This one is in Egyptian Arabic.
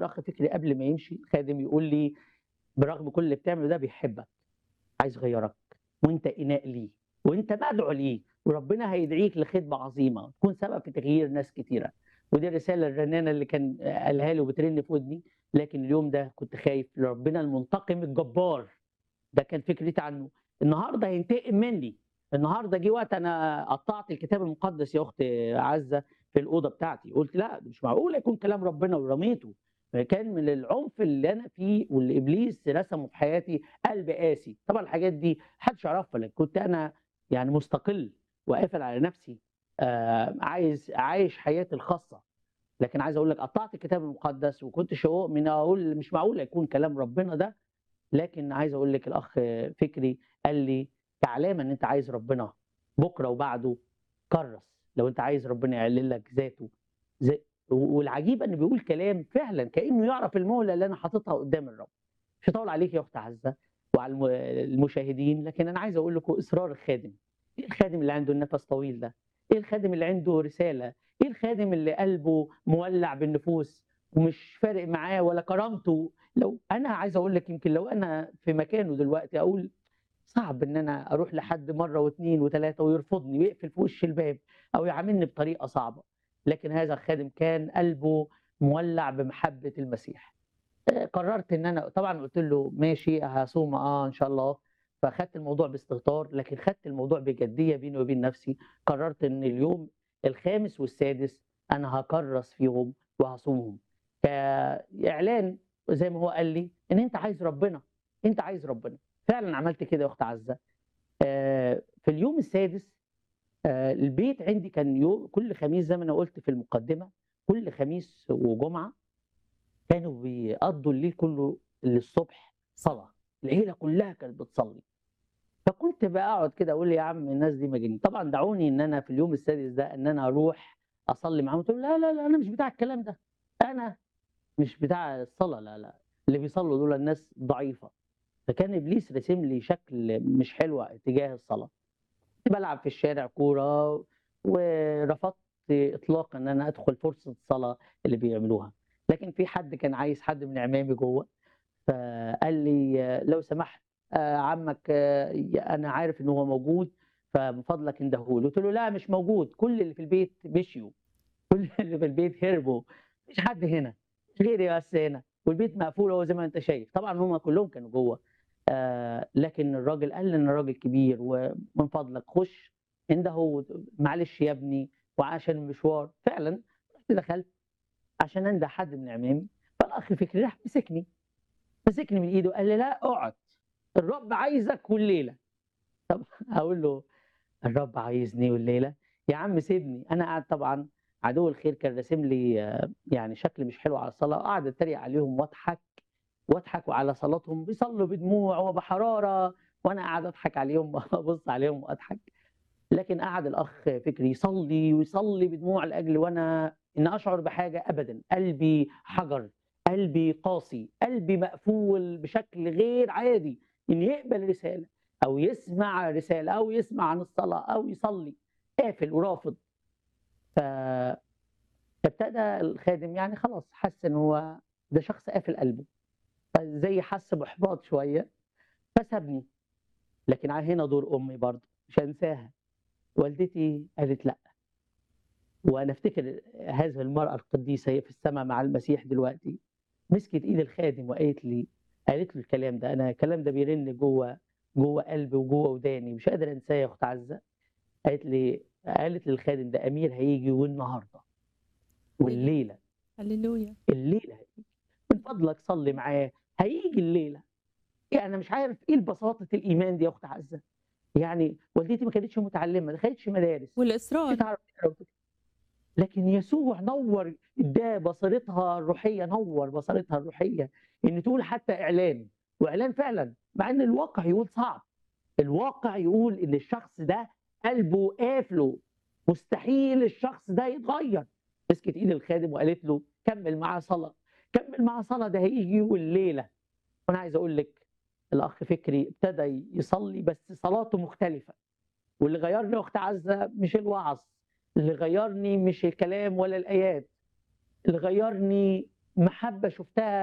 الاخ فكري قبل ما يمشي الخادم يقول لي برغم كل اللي بتعمله ده بيحبك عايز يغيرك وانت اناء ليه وانت مدعو ليه وربنا هيدعيك لخدمه عظيمه تكون سبب في تغيير ناس كتيره ودي الرساله الرنانه اللي كان قالها لي وبترن في ودني لكن اليوم ده كنت خايف لربنا المنتقم الجبار ده كان فكرتي عنه النهارده هينتقم مني النهارده جه وقت انا قطعت الكتاب المقدس يا اخت عزه في الاوضه بتاعتي قلت لا مش معقول يكون كلام ربنا ورميته كان من العنف اللي انا فيه واللي ابليس رسمه في حياتي قلب قاسي طبعا الحاجات دي محدش يعرفها لك كنت انا يعني مستقل وقافل على نفسي آه عايز عايش حياتي الخاصه لكن عايز اقول لك قطعت الكتاب المقدس وكنت شوق من اقول مش معقول يكون كلام ربنا ده لكن عايز اقول لك الاخ فكري قال لي كعلامه ان انت عايز ربنا بكره وبعده كرس لو انت عايز ربنا يعلن لك ذاته زي والعجيب ان بيقول كلام فعلا كانه يعرف المهله اللي انا حاططها قدام الرب مش هطول عليك يا اخت عزه وعلى المشاهدين لكن انا عايز اقول لكم اصرار الخادم ايه الخادم اللي عنده النفس طويل ده ايه الخادم اللي عنده رساله ايه الخادم اللي قلبه مولع بالنفوس ومش فارق معاه ولا كرامته لو انا عايز اقول لك يمكن لو انا في مكانه دلوقتي اقول صعب ان انا اروح لحد مره واثنين وثلاثه ويرفضني ويقفل في وش الباب او يعاملني بطريقه صعبه لكن هذا الخادم كان قلبه مولع بمحبه المسيح قررت ان انا طبعا قلت له ماشي هصوم اه ان شاء الله فاخدت الموضوع باستهتار لكن خدت الموضوع بجديه بيني وبين نفسي قررت ان اليوم الخامس والسادس انا هكرس فيهم وهصومهم كاعلان زي ما هو قال لي ان انت عايز ربنا انت عايز ربنا فعلا عملت كده يا اخت عزه آه في اليوم السادس آه البيت عندي كان يوم كل خميس زي ما انا قلت في المقدمه كل خميس وجمعه كانوا بيقضوا الليل كله للصبح صلاه العيله كلها كانت بتصلي فكنت بقعد كده اقول يا عم الناس دي مجانين طبعا دعوني ان انا في اليوم السادس ده ان انا اروح اصلي معاهم قلت لا لا لا انا مش بتاع الكلام ده انا مش بتاع الصلاه لا لا اللي بيصلوا دول الناس ضعيفه فكان ابليس رسم لي شكل مش حلو تجاه الصلاه كنت بلعب في الشارع كوره ورفضت اطلاقا ان انا ادخل فرصه الصلاه اللي بيعملوها لكن في حد كان عايز حد من عمامي جوه فقال لي لو سمحت عمك انا عارف ان هو موجود فمن فضلك اندهوله قلت له لا مش موجود كل اللي في البيت مشيوا كل اللي في البيت هربوا مش حد هنا غيري بس هنا والبيت مقفول هو زي ما انت شايف طبعا هم كلهم كانوا جوه آه لكن الراجل قال ان الراجل كبير ومن فضلك خش انده معلش يا ابني وعشان المشوار فعلا رحت دخلت عشان انده حد من عمامي فالاخ فكري راح مسكني مسكني من ايده قال لي لا اقعد الرب عايزك والليله طب اقول له الرب عايزني والليله يا عم سيبني انا قاعد طبعا عدو الخير كان راسم لي يعني شكل مش حلو على الصلاه قاعد اتريق عليهم واضحك واضحك على صلاتهم بيصلوا بدموع وبحراره وانا قاعد اضحك عليهم ابص عليهم واضحك لكن قعد الاخ فكري يصلي ويصلي بدموع لاجل وانا ان اشعر بحاجه ابدا قلبي حجر قلبي قاسي قلبي مقفول بشكل غير عادي ان يقبل رساله او يسمع رساله او يسمع عن الصلاه او يصلي قافل ورافض ف فابتدى الخادم يعني خلاص حس ان هو ده شخص قافل قلبه فزي حس باحباط شويه فسابني لكن هنا دور امي برضه مش هنساها والدتي قالت لا وانا افتكر هذه المراه القديسه هي في السماء مع المسيح دلوقتي مسكت ايد الخادم وقالت لي قالت له الكلام ده انا الكلام ده بيرن جوه جوه قلبي وجوه وداني مش قادر انساه يا اخت عزه قالت لي قالت للخادم ده امير هيجي والنهارده والليله هللويا الليله هيجي من فضلك صلي معاه هيجي الليله يعني انا مش عارف ايه بساطه الايمان دي يا اخت عزه يعني والدتي ما كانتش متعلمه ما دخلتش مدارس والاصرار تعرف لكن يسوع نور اداه بصيرتها الروحيه نور بصيرتها الروحيه ان تقول حتى اعلان واعلان فعلا مع ان الواقع يقول صعب الواقع يقول ان الشخص ده قلبه قافله مستحيل الشخص ده يتغير مسكت ايد الخادم وقالت له كمل معاه صلاه كمل معاه صلاه ده هيجي والليله وانا عايز اقول لك الاخ فكري ابتدى يصلي بس صلاته مختلفه واللي غيرني اخت عزه مش الوعظ اللي غيرني مش الكلام ولا الايات اللي غيرني محبه شفتها